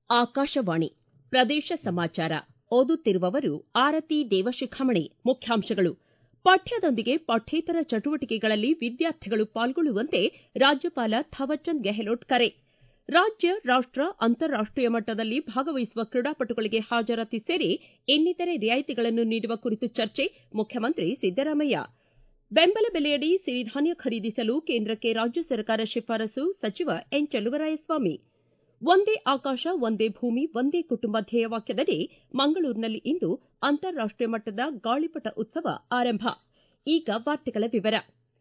ಆಕಾಶವಾಣಿ ಪ್ರದೇಶ ಸಮಾಚಾರ ಓದುತ್ತಿರುವವರು ಆರತಿ ದೇವಶಿಖಾಮಣಿ ಮುಖ್ಯಾಂಶಗಳು ಪಠ್ಯದೊಂದಿಗೆ ಪಠ್ಯೇತರ ಚಟುವಟಿಕೆಗಳಲ್ಲಿ ವಿದ್ಯಾರ್ಥಿಗಳು ಪಾಲ್ಗೊಳ್ಳುವಂತೆ ರಾಜ್ಯಪಾಲ ಥಾವರ್ಚಂದ್ ಗೆಹ್ಲೋಟ್ ಕರೆ ರಾಜ್ಯ ರಾಷ್ಟ ಅಂತಾರಾಷ್ಟೀಯ ಮಟ್ಟದಲ್ಲಿ ಭಾಗವಹಿಸುವ ಕ್ರೀಡಾಪಟುಗಳಿಗೆ ಹಾಜರಾತಿ ಸೇರಿ ಇನ್ನಿತರೆ ರಿಯಾಯಿತಿಗಳನ್ನು ನೀಡುವ ಕುರಿತು ಚರ್ಚೆ ಮುಖ್ಯಮಂತ್ರಿ ಸಿದ್ದರಾಮಯ್ಯ ಬೆಂಬಲ ಬೆಲೆಯಡಿ ಸಿರಿಧಾನ್ಯ ಖರೀದಿಸಲು ಕೇಂದ್ರಕ್ಕೆ ರಾಜ್ಯ ಸರ್ಕಾರ ಶಿಫಾರಸು ಸಚಿವ ಎನ್ ಚಲುವರಾಯಸ್ವಾಮಿ ಒಂದೇ ಆಕಾಶ ಒಂದೇ ಭೂಮಿ ಒಂದೇ ಕುಟುಂಬ ಧ್ಯೇಯವಾಕ್ಯದಡಿ ಮಂಗಳೂರಿನಲ್ಲಿ ಇಂದು ಅಂತಾರಾಷ್ಟೀಯ ಮಟ್ಟದ ಗಾಳಿಪಟ ಉತ್ಸವ ಆರಂಭ ಈಗ ವಾರ್ತೆಗಳ ವಿವರ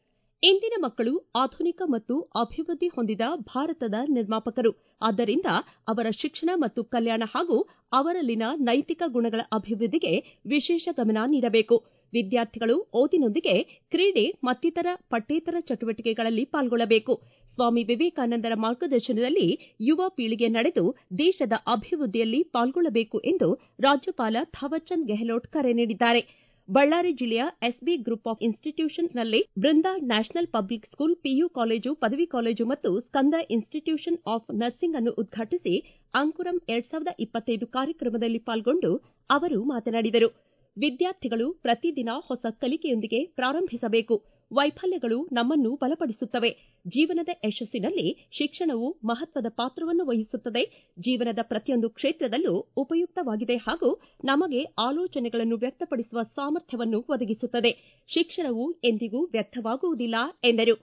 ಇಂದಿನ ಮಕ್ಕಳು ಆಧುನಿಕ ಮತ್ತು ಅಭಿವೃದ್ಧಿ ಹೊಂದಿದ ಭಾರತದ ನಿರ್ಮಾಪಕರು ಆದ್ದರಿಂದ ಅವರ ಶಿಕ್ಷಣ ಮತ್ತು ಕಲ್ಯಾಣ ಹಾಗೂ ಅವರಲ್ಲಿನ ನೈತಿಕ ಗುಣಗಳ ಅಭಿವೃದ್ಧಿಗೆ ವಿಶೇಷ ಗಮನ ನೀಡಬೇಕು ವಿದ್ಯಾರ್ಥಿಗಳು ಓದಿನೊಂದಿಗೆ ಕ್ರೀಡೆ ಮತ್ತಿತರ ಪಠ್ಯೇತರ ಚಟುವಟಿಕೆಗಳಲ್ಲಿ ಪಾಲ್ಗೊಳ್ಳಬೇಕು ಸ್ವಾಮಿ ವಿವೇಕಾನಂದರ ಮಾರ್ಗದರ್ಶನದಲ್ಲಿ ಯುವ ಪೀಳಿಗೆ ನಡೆದು ದೇಶದ ಅಭಿವೃದ್ಧಿಯಲ್ಲಿ ಪಾಲ್ಗೊಳ್ಳಬೇಕು ಎಂದು ರಾಜ್ಯಪಾಲ ಥಾವರ್ಚಂದ್ ಗೆಹ್ಲೋಟ್ ಕರೆ ನೀಡಿದ್ದಾರೆ ಬಳ್ಳಾರಿ ಜಿಲ್ಲೆಯ ಎಸ್ಬಿ ಗ್ರೂಪ್ ಆಫ್ ಇನ್ಸ್ಟಿಟ್ಯೂಷನ್ನಲ್ಲಿ Brinda national public school P U college ಪದವಿ ಕಾಲೇಜು ಮತ್ತು ಸ್ಕಂದ ಇನ್ಸ್ಟಿಟ್ಯೂಷನ್ ಆಫ್ ನರ್ಸಿಂಗ್ ಅನ್ನು ಉದ್ಘಾಟಿಸಿ ಅಂಕುರಂ ಎರಡ್ ಸಾವಿರದ ಇಪ್ಪತ್ತೈದು ಕಾರ್ಯಕ್ರಮದಲ್ಲಿ ಪಾಲ್ಗೊಂಡು ಅವರು ಮಾತನಾಡಿದರು ವಿದ್ಯಾರ್ಥಿಗಳು ಪ್ರತಿದಿನ ಹೊಸ ಕಲಿಕೆಯೊಂದಿಗೆ ಪ್ರಾರಂಭಿಸಬೇಕು ವೈಫಲ್ಯಗಳು ನಮ್ಮನ್ನು ಬಲಪಡಿಸುತ್ತವೆ ಜೀವನದ ಯಶಸ್ಸಿನಲ್ಲಿ ಶಿಕ್ಷಣವು ಮಹತ್ವದ ಪಾತ್ರವನ್ನು ವಹಿಸುತ್ತದೆ ಜೀವನದ ಪ್ರತಿಯೊಂದು ಕ್ಷೇತ್ರದಲ್ಲೂ ಉಪಯುಕ್ತವಾಗಿದೆ ಹಾಗೂ ನಮಗೆ ಆಲೋಚನೆಗಳನ್ನು ವ್ಯಕ್ತಪಡಿಸುವ ಸಾಮರ್ಥ್ಯವನ್ನು ಒದಗಿಸುತ್ತದೆ ಶಿಕ್ಷಣವು ಎಂದಿಗೂ ವ್ಯರ್ಥವಾಗುವುದಿಲ್ಲ ಎಂದರು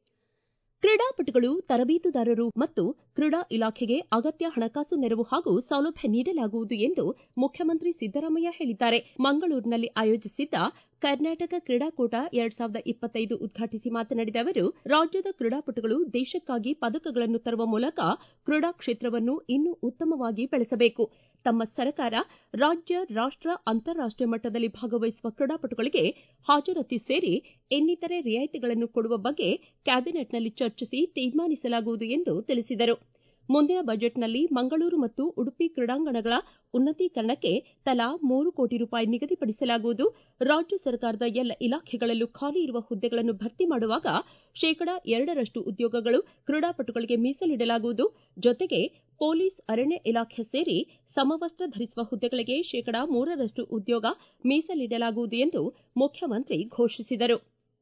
ಕ್ರೀಡಾಪಟುಗಳು ತರಬೇತುದಾರರು ಮತ್ತು ಕ್ರೀಡಾ ಇಲಾಖೆಗೆ ಅಗತ್ಯ ಹಣಕಾಸು ನೆರವು ಹಾಗೂ ಸೌಲಭ್ಯ ನೀಡಲಾಗುವುದು ಎಂದು ಮುಖ್ಯಮಂತ್ರಿ ಸಿದ್ದರಾಮಯ್ಯ ಹೇಳಿದ್ದಾರೆ ಮಂಗಳೂರಿನಲ್ಲಿ ಆಯೋಜಿಸಿದ್ದ ಕರ್ನಾಟಕ ಕ್ರೀಡಾಕೂಟ ಎರಡ್ ಸಾವಿರದ ಇಪ್ಪತ್ತೈದು ಉದ್ಘಾಟಿಸಿ ಮಾತನಾಡಿದ ಅವರು ರಾಜ್ಯದ ಕ್ರೀಡಾಪಟುಗಳು ದೇಶಕ್ಕಾಗಿ ಪದಕಗಳನ್ನು ತರುವ ಮೂಲಕ ಕ್ರೀಡಾ ಕ್ಷೇತ್ರವನ್ನು ಇನ್ನೂ ಉತ್ತಮವಾಗಿ ಬೆಳೆಸಬೇಕು ತಮ್ಮ ಸರ್ಕಾರ ರಾಜ್ಯ ರಾಷ್ಟ ಅಂತಾರಾಷ್ಟೀಯ ಮಟ್ಟದಲ್ಲಿ ಭಾಗವಹಿಸುವ ಕ್ರೀಡಾಪಟುಗಳಿಗೆ ಹಾಜರಾತಿ ಸೇರಿ ಇನ್ನಿತರೆ ರಿಯಾಯಿತಿಗಳನ್ನು ಕೊಡುವ ಬಗ್ಗೆ ಕ್ಯಾಬಿನೆಟ್ನಲ್ಲಿ ಚರ್ಚಿಸಿ ತೀರ್ಮಾನಿಸಲಾಗುವುದು ಎಂದು ತಿಳಿಸಿದರು ಮುಂದಿನ ಬಜೆಟ್ನಲ್ಲಿ ಮಂಗಳೂರು ಮತ್ತು ಉಡುಪಿ ಕ್ರೀಡಾಂಗಣಗಳ ಉನ್ನತೀಕರಣಕ್ಕೆ ತಲಾ ಮೂರು ಕೋಟಿ ರೂಪಾಯಿ ನಿಗದಿಪಡಿಸಲಾಗುವುದು ರಾಜ್ಯ ಸರ್ಕಾರದ ಎಲ್ಲ ಇಲಾಖೆಗಳಲ್ಲೂ ಖಾಲಿ ಇರುವ ಹುದ್ದೆಗಳನ್ನು ಭರ್ತಿ ಮಾಡುವಾಗ ಶೇಕಡಾ ಎರಡರಷ್ಟು ಉದ್ಯೋಗಗಳು ಕ್ರೀಡಾಪಟುಗಳಿಗೆ ಮೀಸಲಿಡಲಾಗುವುದು ಜೊತೆಗೆ ಪೊಲೀಸ್ ಅರಣ್ಯ ಇಲಾಖೆ ಸೇರಿ ಸಮವಸ್ತ್ರ ಧರಿಸುವ ಹುದ್ದೆಗಳಿಗೆ ಶೇಕಡಾ ಮೂರರಷ್ಟು ಉದ್ಯೋಗ ಮೀಸಲಿಡಲಾಗುವುದು ಎಂದು ಮುಖ್ಯಮಂತ್ರಿ ಘೋಷಿಸಿದರು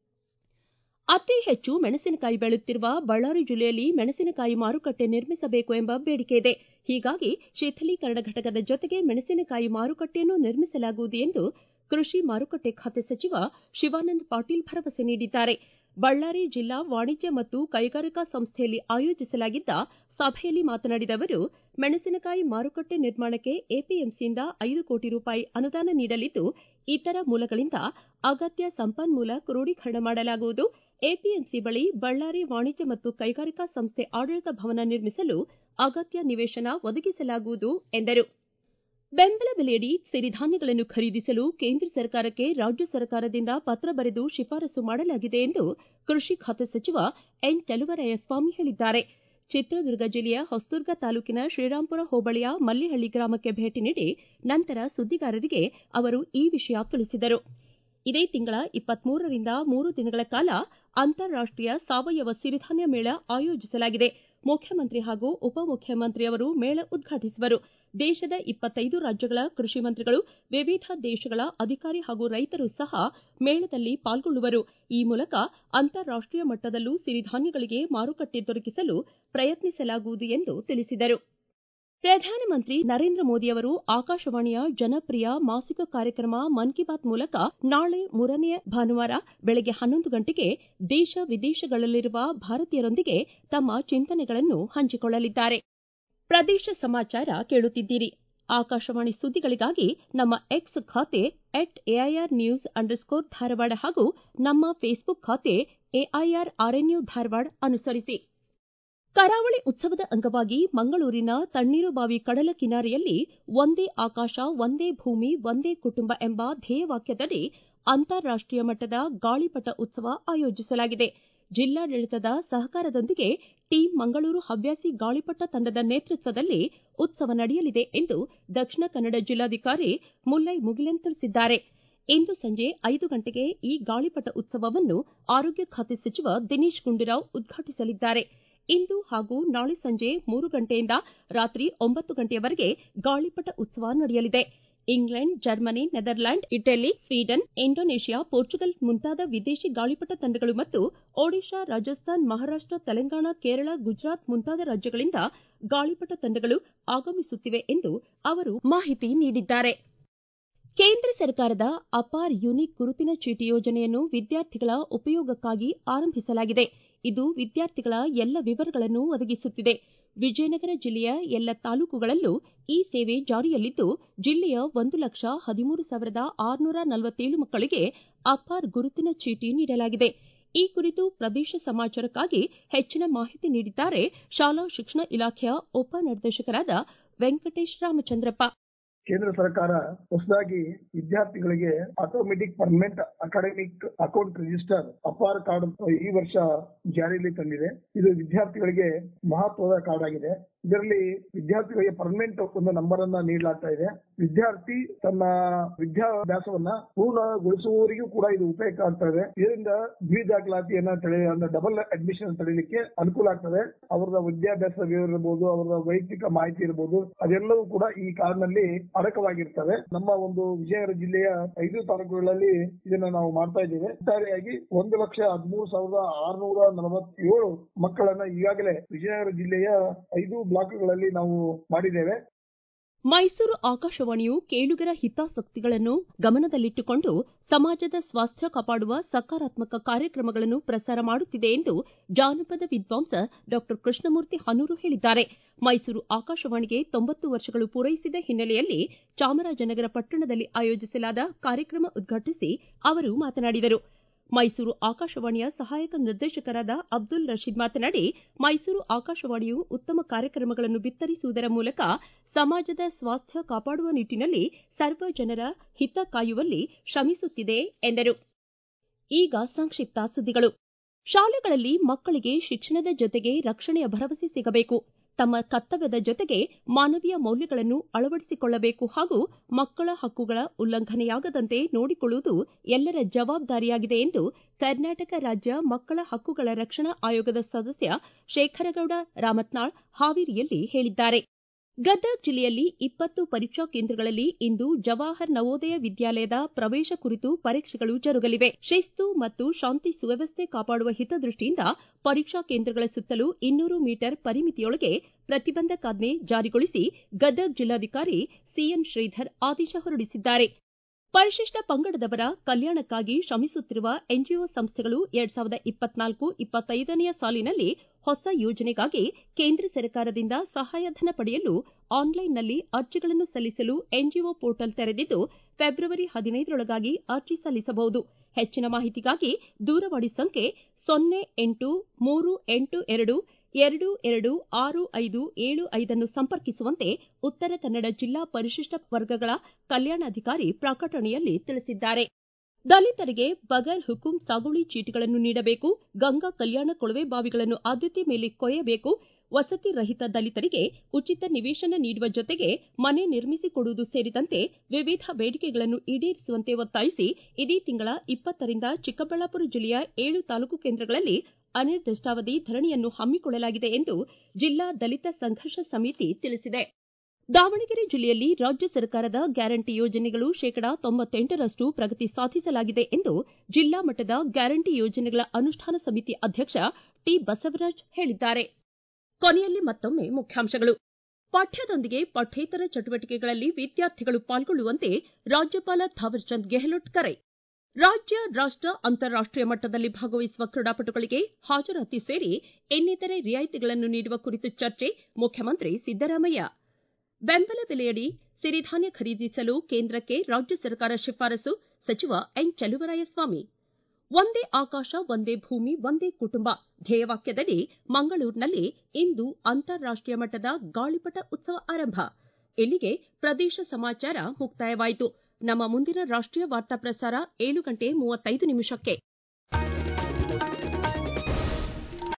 ಅತಿ ಹೆಚ್ಚು ಮೆಣಸಿನಕಾಯಿ ಬೆಳೆಯುತ್ತಿರುವ ಬಳ್ಳಾರಿ ಜಿಲ್ಲೆಯಲ್ಲಿ ಮೆಣಸಿನಕಾಯಿ ಮಾರುಕಟ್ಟೆ ನಿರ್ಮಿಸಬೇಕು ಎಂಬ ಬೇಡಿಕೆ ಇದೆ ಹೀಗಾಗಿ ಶೀಥಲೀಕರಣ ಘಟಕದ ಜೊತೆಗೆ ಮೆಣಸಿನಕಾಯಿ ಮಾರುಕಟ್ಟೆಯನ್ನು ನಿರ್ಮಿಸಲಾಗುವುದು ಎಂದು ಕೃಷಿ ಮಾರುಕಟ್ಟೆ ಖಾತೆ ಸಚಿವ ಶಿವಾನಂದ ಪಾಟೀಲ್ ಭರವಸೆ ನೀಡಿದ್ದಾರೆ ಬಳ್ಳಾರಿ ಜಿಲ್ಲಾ ವಾಣಿಜ್ಯ ಮತ್ತು ಕೈಗಾರಿಕಾ ಸಂಸ್ಥೆಯಲ್ಲಿ ಆಯೋಜಿಸಲಾಗಿದ್ದ ಸಭೆಯಲ್ಲಿ ಮಾತನಾಡಿದ ಅವರು ಮೆಣಸಿನಕಾಯಿ ಮಾರುಕಟ್ಟೆ ನಿರ್ಮಾಣಕ್ಕೆ ಎಪಿಎಂಸಿಯಿಂದ ಐದು ಕೋಟಿ ರೂಪಾಯಿ ಅನುದಾನ ನೀಡಲಿದ್ದು ಇತರ ಮೂಲಗಳಿಂದ ಅಗತ್ಯ ಸಂಪನ್ಮೂಲ ಕ್ರೋಢೀಕರಣ ಮಾಡಲಾಗುವುದು ಎಪಿಎಂಸಿ ಬಳಿ ಬಳ್ಳಾರಿ ವಾಣಿಜ್ಯ ಮತ್ತು ಕೈಗಾರಿಕಾ ಸಂಸ್ಥೆ ಆಡಳಿತ ಭವನ ನಿರ್ಮಿಸಲು ಅಗತ್ಯ ನಿವೇಶನ ಒದಗಿಸಲಾಗುವುದು ಎಂದರು ಬೆಂಬಲ ಬೆಲೆಯಡಿ ಸಿರಿಧಾನ್ಯಗಳನ್ನು ಖರೀದಿಸಲು ಕೇಂದ್ರ ಸರ್ಕಾರಕ್ಕೆ ರಾಜ್ಯ ಸರ್ಕಾರದಿಂದ ಪತ್ರ ಬರೆದು ಶಿಫಾರಸು ಮಾಡಲಾಗಿದೆ ಎಂದು ಕೃಷಿ ಖಾತೆ ಸಚಿವ ಎನ್ ಚಲುವರಾಯಸ್ವಾಮಿ ಹೇಳಿದ್ದಾರೆ ಚಿತ್ರದುರ್ಗ ಜಿಲ್ಲೆಯ ಹೊಸದುರ್ಗ ತಾಲೂಕಿನ ಶ್ರೀರಾಂಪುರ ಹೋಬಳಿಯ ಮಲ್ಲಿಹಳ್ಳಿ ಗ್ರಾಮಕ್ಕೆ ಭೇಟಿ ನೀಡಿ ನಂತರ ಸುದ್ದಿಗಾರರಿಗೆ ಅವರು ಈ ವಿಷಯ ತಿಳಿಸಿದರು ಇದೇ ತಿಂಗಳ ಇಪ್ಪತ್ಮೂರರಿಂದ ಮೂರು ದಿನಗಳ ಕಾಲ ಅಂತಾರಾಷ್ಟೀಯ ಸಾವಯವ ಸಿರಿಧಾನ್ಯ ಮೇಳ ಆಯೋಜಿಸಲಾಗಿದೆ ಮುಖ್ಯಮಂತ್ರಿ ಹಾಗೂ ಉಪಮುಖ್ಯಮಂತ್ರಿಯವರು ಮೇಳ ಉದ್ಘಾಟಿಸುವರು ದೇಶದ ಇಪ್ಪತ್ತೈದು ರಾಜ್ಯಗಳ ಕೃಷಿ ಮಂತ್ರಿಗಳು ವಿವಿಧ ದೇಶಗಳ ಅಧಿಕಾರಿ ಹಾಗೂ ರೈತರು ಸಹ ಮೇಳದಲ್ಲಿ ಪಾಲ್ಗೊಳ್ಳುವರು ಈ ಮೂಲಕ ಅಂತಾರಾಷ್ಟೀಯ ಮಟ್ಟದಲ್ಲೂ ಸಿರಿಧಾನ್ಯಗಳಿಗೆ ಮಾರುಕಟ್ಟೆ ದೊರಕಿಸಲು ಪ್ರಯತ್ನಿಸಲಾಗುವುದು ಎಂದು ತಿಳಿಸಿದರು ಪ್ರಧಾನಮಂತ್ರಿ ನರೇಂದ್ರ ಮೋದಿಯವರು ಆಕಾಶವಾಣಿಯ ಜನಪ್ರಿಯ ಮಾಸಿಕ ಕಾರ್ಯಕ್ರಮ ಮನ್ ಕಿ ಬಾತ್ ಮೂಲಕ ನಾಳೆ ಮೂರನೇ ಭಾನುವಾರ ಬೆಳಗ್ಗೆ ಹನ್ನೊಂದು ಗಂಟೆಗೆ ದೇಶ ವಿದೇಶಗಳಲ್ಲಿರುವ ಭಾರತೀಯರೊಂದಿಗೆ ತಮ್ಮ ಚಿಂತನೆಗಳನ್ನು ಹಂಚಿಕೊಳ್ಳಲಿದ್ದಾರೆ ಪ್ರದೇಶ ಸಮಾಚಾರ ಕೇಳುತ್ತಿದ್ದೀರಿ ಆಕಾಶವಾಣಿ ಸುದ್ದಿಗಳಿಗಾಗಿ ನಮ್ಮ ಎಕ್ಸ್ ಖಾತೆ at A I R news underscore Dharwad ಹಾಗೂ ನಮ್ಮ ಫೇಸ್ಬುಕ್ ಖಾತೆ ಎಐಆರ್ ಆರ್ಎನ್ಯು ಧಾರವಾಡ ಅನುಸರಿಸಿ ಕರಾವಳಿ ಉತ್ಸವದ ಅಂಗವಾಗಿ ಮಂಗಳೂರಿನ ತಣ್ಣೀರುಬಾವಿ ಕಡಲ ಕಿನಾರೆಯಲ್ಲಿ ಒಂದೇ ಆಕಾಶ ಒಂದೇ ಭೂಮಿ ಒಂದೇ ಕುಟುಂಬ ಎಂಬ ಧ್ಯೇಯವಾಕ್ಯದಡಿ ಅಂತಾರಾಷ್ಟೀಯ ಮಟ್ಟದ ಗಾಳಿಪಟ ಉತ್ಸವ ಆಯೋಜಿಸಲಾಗಿದೆ ಜಿಲ್ಲಾಡಳಿತದ ಸಹಕಾರದೊಂದಿಗೆ ಟೀಂ ಮಂಗಳೂರು ಹವ್ಯಾಸಿ ಗಾಳಿಪಟ ತಂಡದ ನೇತೃತ್ವದಲ್ಲಿ ಉತ್ಸವ ನಡೆಯಲಿದೆ ಎಂದು ದಕ್ಷಿಣ ಕನ್ನಡ ಜಿಲ್ಲಾಧಿಕಾರಿ ಮುಲ್ಲೈ ಮುಗಿಲನ್ ತಿಳಿಸಿದ್ದಾರೆ ಇಂದು ಸಂಜೆ ಐದು ಗಂಟೆಗೆ ಈ ಗಾಳಿಪಟ ಉತ್ಸವವನ್ನು ಆರೋಗ್ಯ ಖಾತೆ ಸಚಿವ ದಿನೇಶ್ ಗುಂಡೂರಾವ್ ಉದ್ಘಾಟಿಸಲಿದ್ದಾರೆ ಇಂದು ಹಾಗೂ ನಾಳೆ ಸಂಜೆ ಮೂರು ಗಂಟೆಯಿಂದ ರಾತ್ರಿ ಒಂಬತ್ತು ಗಂಟೆಯವರೆಗೆ ಗಾಳಿಪಟ ಉತ್ಸವ ನಡೆಯಲಿದೆ England Germany Netherland Italy Sweden Indonesia Portugal ಮುಂತಾದ ವಿದೇಶಿ ಗಾಳಿಪಟ ತಂಡಗಳು ಮತ್ತು ಒಡಿಶಾ ರಾಜಸ್ಥಾನ್ ಮಹಾರಾಷ್ಟ ತೆಲಂಗಾಣ ಕೇರಳ ಗುಜರಾತ್ ಮುಂತಾದ ರಾಜ್ಯಗಳಿಂದ ಗಾಳಿಪಟ ತಂಡಗಳು ಆಗಮಿಸುತ್ತಿವೆ ಎಂದು ಅವರು ಮಾಹಿತಿ ನೀಡಿದ್ದಾರೆ ಕೇಂದ್ರ ಸರ್ಕಾರದ ಅಪಾರ್ ಯುನಿಕ್ ಗುರುತಿನ ಚೀಟಿ ಯೋಜನೆಯನ್ನು ವಿದ್ಯಾರ್ಥಿಗಳ ಉಪಯೋಗಕ್ಕಾಗಿ ಆರಂಭಿಸಲಾಗಿದೆ ಇದು ವಿದ್ಯಾರ್ಥಿಗಳ ಎಲ್ಲ ವಿವರಗಳನ್ನು ಒದಗಿಸುತ್ತಿದೆ ವಿಜಯನಗರ ಜಿಲ್ಲೆಯ ಎಲ್ಲ ತಾಲೂಕುಗಳಲ್ಲೂ ಈ ಸೇವೆ ಜಾರಿಯಲ್ಲಿದ್ದು ಜಿಲ್ಲೆಯ ಒಂದು ಲಕ್ಷ ಹದಿಮೂರು ಸಾವಿರದ ಆರುನೂರ ನಲವತ್ತೇಳು ಮಕ್ಕಳಿಗೆ ಅಪಾರ್ ಗುರುತಿನ ಚೀಟಿ ನೀಡಲಾಗಿದೆ ಈ ಕುರಿತು ಪ್ರದೇಶ ಸಮಾಚಾರಕ್ಕಾಗಿ ಹೆಚ್ಚಿನ ಮಾಹಿತಿ ನೀಡಿದ್ದಾರೆ ಶಾಲಾ ಶಿಕ್ಷಣ ಇಲಾಖೆಯ ಉಪನಿರ್ದೇಶಕರಾದ ವೆಂಕಟೇಶ್ ರಾಮಚಂದ್ರಪ್ಪ ಕೇಂದ್ರ ಸರ್ಕಾರ ಹೊಸದಾಗಿ ವಿದ್ಯಾರ್ಥಿಗಳಿಗೆ automatic permanent academic account register APAAR card ಈ ವರ್ಷ ಜಾರಿಯಲ್ಲಿ ತಂದಿದೆ ಇದು ವಿದ್ಯಾರ್ಥಿಗಳಿಗೆ ಮಹತ್ವದ ಕಾರ್ಡ್ ಆಗಿದೆ ಇದರಲ್ಲಿ ವಿದ್ಯಾರ್ಥಿಗಳಿಗೆ ಪರ್ಮನೆಂಟ್ ಒಂದು ನಂಬರ್ ಅನ್ನ ನೀಡಲಾಗ್ತಾ ಇದೆ ವಿದ್ಯಾರ್ಥಿ ತನ್ನ ವಿದ್ಯಾಭ್ಯಾಸವನ್ನ ಪೂರ್ಣಗೊಳಿಸುವವರಿಗೂ ಕೂಡ ಇದು ಉಪಯುಕ್ತ ಆಗ್ತಾ ಇದೆ ಇದರಿಂದ ದ್ವಿ ದಾಖಲಾತಿಯನ್ನ ತಡೆ ಡಬಲ್ ಅಡ್ಮಿಷನ್ ತಡೆಯಲಿಕ್ಕೆ ಅನುಕೂಲ ಆಗ್ತದೆ ಅವರ ವಿದ್ಯಾಭ್ಯಾಸ ವಿವರ ಇರಬಹುದು ಅವರ ವೈಯಕ್ತಿಕ ಮಾಹಿತಿ ಇರಬಹುದು ಅದೆಲ್ಲವೂ ಕೂಡ ಈ ಕಾರ್ಡ್ನಲ್ಲಿ ಅಡಕವಾಗಿರ್ತವೆ ನಮ್ಮ ಒಂದು ವಿಜಯನಗರ ಜಿಲ್ಲೆಯ ಐದು ತಾಲೂಕುಗಳಲ್ಲಿ ಇದನ್ನ ನಾವು ಮಾಡ್ತಾ ಇದ್ದೇವೆ ಒಟ್ಟಾರೆಯಾಗಿ ಒಂದು ಲಕ್ಷ ಹದಿಮೂರು ಸಾವಿರದ ಆರುನೂರ ನಲವತ್ತೇಳು ಮಕ್ಕಳನ್ನ ಈಗಾಗಲೇ ವಿಜಯನಗರ ಜಿಲ್ಲೆಯ ಐದು ಬ್ಲಾಕ್ಗಳಲ್ಲಿ ನಾವು ಮಾಡಿದ್ದೇವೆ ಮೈಸೂರು ಆಕಾಶವಾಣಿಯು ಕೇಳುಗರ ಹಿತಾಸಕ್ತಿಗಳನ್ನು ಗಮನದಲ್ಲಿಟ್ಟುಕೊಂಡು ಸಮಾಜದ ಸ್ವಾಸ್ಥ್ಯ ಕಾಪಾಡುವ ಸಕಾರಾತ್ಮಕ ಕಾರ್ಯಕ್ರಮಗಳನ್ನು ಪ್ರಸಾರ ಮಾಡುತ್ತಿದೆ ಎಂದು ಜಾನಪದ ವಿದ್ವಾಂಸ ಡಾ ಕೃಷ್ಣಮೂರ್ತಿ ಹನೂರು ಹೇಳಿದ್ದಾರೆ ಮೈಸೂರು ಆಕಾಶವಾಣಿಗೆ ತೊಂಬತ್ತು ವರ್ಷಗಳು ಪೂರೈಸಿದ ಹಿನ್ನೆಲೆಯಲ್ಲಿ ಚಾಮರಾಜನಗರ ಪಟ್ಟಣದಲ್ಲಿ ಆಯೋಜಿಸಲಾದ ಕಾರ್ಯಕ್ರಮ ಉದ್ಘಾಟಿಸಿ ಅವರು ಮಾತನಾಡಿದರು ಮೈಸೂರು ಆಕಾಶವಾಣಿಯ ಸಹಾಯಕ ನಿರ್ದೇಶಕರಾದ ಅಬ್ದುಲ್ ರಶೀದ್ ಮಾತನಾಡಿ ಮೈಸೂರು ಆಕಾಶವಾಣಿಯು ಉತ್ತಮ ಕಾರ್ಯಕ್ರಮಗಳನ್ನು ಬಿತ್ತರಿಸುವುದರ ಮೂಲಕ ಸಮಾಜದ ಸ್ವಾಸ್ಥ್ಯ ಕಾಪಾಡುವ ನಿಟ್ಟನಲ್ಲಿ ಸರ್ವ ಜನರ ಹಿತ ಕಾಯುವಲ್ಲಿ ಶ್ರಮಿಸುತ್ತಿದೆ ಎಂದರು ಈಗ ಸಂಕ್ಷಿಪ್ತ ಸುದ್ದಿಗಳು ಶಾಲೆಗಳಲ್ಲಿ ಮಕ್ಕಳಿಗೆ ಶಿಕ್ಷಣದ ಜೊತೆಗೆ ರಕ್ಷಣೆಯ ಭರವಸೆ ಸಿಗಬೇಕು ತಮ್ಮ ಕರ್ತವ್ಯದ ಜೊತೆಗೆ ಮಾನವೀಯ ಮೌಲ್ಯಗಳನ್ನು ಅಳವಡಿಸಿಕೊಳ್ಳಬೇಕು ಹಾಗೂ ಮಕ್ಕಳ ಹಕ್ಕುಗಳ ಉಲ್ಲಂಘನೆಯಾಗದಂತೆ ನೋಡಿಕೊಳ್ಳುವುದು ಎಲ್ಲರ ಜವಾಬ್ದಾರಿಯಾಗಿದೆ ಎಂದು ಕರ್ನಾಟಕ ರಾಜ್ಯ ಮಕ್ಕಳ ಹಕ್ಕುಗಳ ರಕ್ಷಣಾ ಆಯೋಗದ ಸದಸ್ಯ ಶೇಖರಗೌಡ ರಾಮತ್ನಾಳ್ ಹಾವೇರಿಯಲ್ಲಿ ಹೇಳಿದ್ದಾರೆ ಗದಗ ಜಿಲ್ಲೆಯಲ್ಲಿ ಇಪ್ಪತ್ತು ಪರೀಕ್ಷಾ ಕೇಂದ್ರಗಳಲ್ಲಿ ಇಂದು ಜವಾಹರ್ ನವೋದಯ ವಿದ್ಯಾಲಯದ ಪ್ರವೇಶ ಕುರಿತು ಪರೀಕ್ಷೆಗಳು ಜರುಗಲಿವೆ ಶಿಸ್ತು ಮತ್ತು ಶಾಂತಿ ಸುವ್ಯವಸ್ಥೆ ಕಾಪಾಡುವ ಹಿತದೃಷ್ಟಿಯಿಂದ ಪರೀಕ್ಷಾ ಕೇಂದ್ರಗಳ ಸುತ್ತಲೂ ಇನ್ನೂರು ಮೀಟರ್ ಪರಿಮಿತಿಯೊಳಗೆ ಪ್ರತಿಬಂಧಕಾಜ್ಞೆ ಜಾರಿಗೊಳಿಸಿ ಗದಗ ಜಿಲ್ಲಾಧಿಕಾರಿ ಸಿಎನ್ ಶ್ರೀಧರ್ ಆದೇಶ ಹೊರಡಿಸಿದ್ದಾರೆ ಪರಿಶಿಷ್ಟ ಪಂಗಡದವರ ಕಲ್ಯಾಣಕ್ಕಾಗಿ ಶ್ರಮಿಸುತ್ತಿರುವ ಎನ್ಜಿಒ ಸಂಸ್ಥೆಗಳು ಎರಡ್ ಸಾವಿರದ ಇಪ್ಪತ್ನಾಲ್ಕು ಇಪ್ಪತ್ತೈದನೆಯ ಸಾಲಿನಲ್ಲಿ ಹೊಸ ಯೋಜನೆಗಾಗಿ ಕೇಂದ್ರ ಸರ್ಕಾರದಿಂದ ಸಹಾಯಧನ ಪಡೆಯಲು ಆನ್ಲೈನ್ನಲ್ಲಿ ಅರ್ಜಿಗಳನ್ನು ಸಲ್ಲಿಸಲು ಎನ್ಜಿಒ ಪೋರ್ಟಲ್ ತೆರೆದಿದ್ದು ಫೆಬ್ರವರಿ ಹದಿನೈದರೊಳಗಾಗಿ ಅರ್ಜಿ ಸಲ್ಲಿಸಬಹುದು ಹೆಚ್ಚಿನ ಮಾಹಿತಿಗಾಗಿ ದೂರವಾಣಿ ಸಂಖ್ಯೆ ಸೊನ್ನೆ ಎಂಟು ಮೂರು ಎಂಟು ಎರಡು ಎರಡು ಎರಡು ಆರು ಐದು ಏಳು ಐದನ್ನು ಸಂಪರ್ಕಿಸುವಂತೆ ಉತ್ತರ ಕನ್ನಡ ಜಿಲ್ಲಾ ಪರಿಶಿಷ್ಟ ವರ್ಗಗಳ ಕಲ್ಯಾಣಾಧಿಕಾರಿ ಪ್ರಕಟಣೆಯಲ್ಲಿ ತಿಳಿಸಿದ್ದಾರೆ ದಲಿತರಿಗೆ ಬಗರ್ ಹುಕುಂ ಸಾಗುವಳಿ ಚೀಟಿಗಳನ್ನು ನೀಡಬೇಕು ಗಂಗಾ ಕಲ್ಯಾಣ ಕೊಳವೆ ಬಾವಿಗಳನ್ನು ಆದ್ಯತೆ ಮೇಲೆ ಕೊಯ್ಯಬೇಕು ವಸತಿ ರಹಿತ ದಲಿತರಿಗೆ ಉಚಿತ ನಿವೇಶನ ನೀಡುವ ಜೊತೆಗೆ ಮನೆ ನಿರ್ಮಿಸಿಕೊಡುವುದು ಸೇರಿದಂತೆ ವಿವಿಧ ಬೇಡಿಕೆಗಳನ್ನು ಈಡೇರಿಸುವಂತೆ ಒತ್ತಾಯಿಸಿ ಇದೇ ತಿಂಗಳ ಇಪ್ಪತ್ತರಿಂದ ಚಿಕ್ಕಬಳ್ಳಾಪುರ ಜಿಲ್ಲೆಯ ಏಳು ತಾಲೂಕು ಕೇಂದ್ರಗಳಲ್ಲಿ ಅನಿರ್ದಿಷ್ಟಾವಧಿ ಧರಣಿಯನ್ನು ಹಮ್ಮಿಕೊಳ್ಳಲಾಗಿದೆ ಎಂದು ಜಿಲ್ಲಾ ದಲಿತ ಸಂಘರ್ಷ ಸಮಿತಿ ತಿಳಿಸಿದೆ ದಾವಣಗೆರೆ ಜಿಲ್ಲೆಯಲ್ಲಿ ರಾಜ್ಯ ಸರ್ಕಾರದ ಗ್ಯಾರಂಟಿ ಯೋಜನೆಗಳು ಶೇಕಡಾ ತೊಂಬತ್ತೆಂಟರಷ್ಟು ಪ್ರಗತಿ ಸಾಧಿಸಲಾಗಿದೆ ಎಂದು ಜಿಲ್ಲಾ ಮಟ್ಟದ ಗ್ಯಾರಂಟಿ ಯೋಜನೆಗಳ ಅನುಷ್ಠಾನ ಸಮಿತಿ ಅಧ್ಯಕ್ಷ ಟಿ ಬಸವರಾಜ್ ಹೇಳಿದ್ದಾರೆ ಕೊನೆಯಲ್ಲಿ ಮತ್ತೊಮ್ಮೆ ಮುಖ್ಯಾಂಶಗಳು ಪಾಠ್ಯದೊಂದಿಗೆ ಪಠ್ಯೇತರ ಚಟುವಟಿಕೆಗಳಲ್ಲಿ ವಿದ್ಯಾರ್ಥಿಗಳು ಪಾಲ್ಗೊಳ್ಳುವಂತೆ ರಾಜ್ಯಪಾಲ ಥಾವರ್ಚಂದ್ ಗೆಹ್ಲೋಟ್ ಕರೆ ರಾಜ್ಯ ರಾಷ್ಟ ಅಂತಾರಾಷ್ಟೀಯ ಮಟ್ಟದಲ್ಲಿ ಭಾಗವಹಿಸುವ ಕ್ರೀಡಾಪಟುಗಳಿಗೆ ಹಾಜರಾತಿ ಸೇರಿ ಇನ್ನಿತರೆ ರಿಯಾಯಿತಿಗಳನ್ನು ನೀಡುವ ಕುರಿತು ಚರ್ಚೆ ಮುಖ್ಯಮಂತ್ರಿ ಸಿದ್ದರಾಮಯ್ಯ ಬೆಂಬಲ ಬೆಲೆಯಡಿ ಸಿರಿಧಾನ್ಯ ಖರೀದಿಸಲು ಕೇಂದ್ರಕ್ಕೆ ರಾಜ್ಯ ಸರ್ಕಾರ ಶಿಫಾರಸು ಸಚಿವ ಎನ್ ಚಲುವರಾಯಸ್ವಾಮಿ ಒಂದೇ ಆಕಾಶ ಒಂದೇ ಭೂಮಿ ಒಂದೇ ಕುಟುಂಬ ಧ್ಯೇಯವಾಕ್ಯದಡಿ ಮಂಗಳೂರಿನಲ್ಲಿ ಇಂದು ಅಂತಾರಾಷ್ಟೀಯ ಮಟ್ಟದ ಗಾಳಿಪಟ ಉತ್ಸವ ಆರಂಭ ಇಲ್ಲಿಗೆ ಪ್ರದೇಶ ಸಮಾಚಾರ ಮುಕ್ತಾಯವಾಯಿತು ನಮ್ಮ ಮುಂದಿನ ರಾಷ್ಟೀಯ ವಾರ್ತಾ ಪ್ರಸಾರ ಏಳು ಗಂಟೆ ಮೂವತ್ತೈದು ನಿಮಿಷಕ್ಕೆ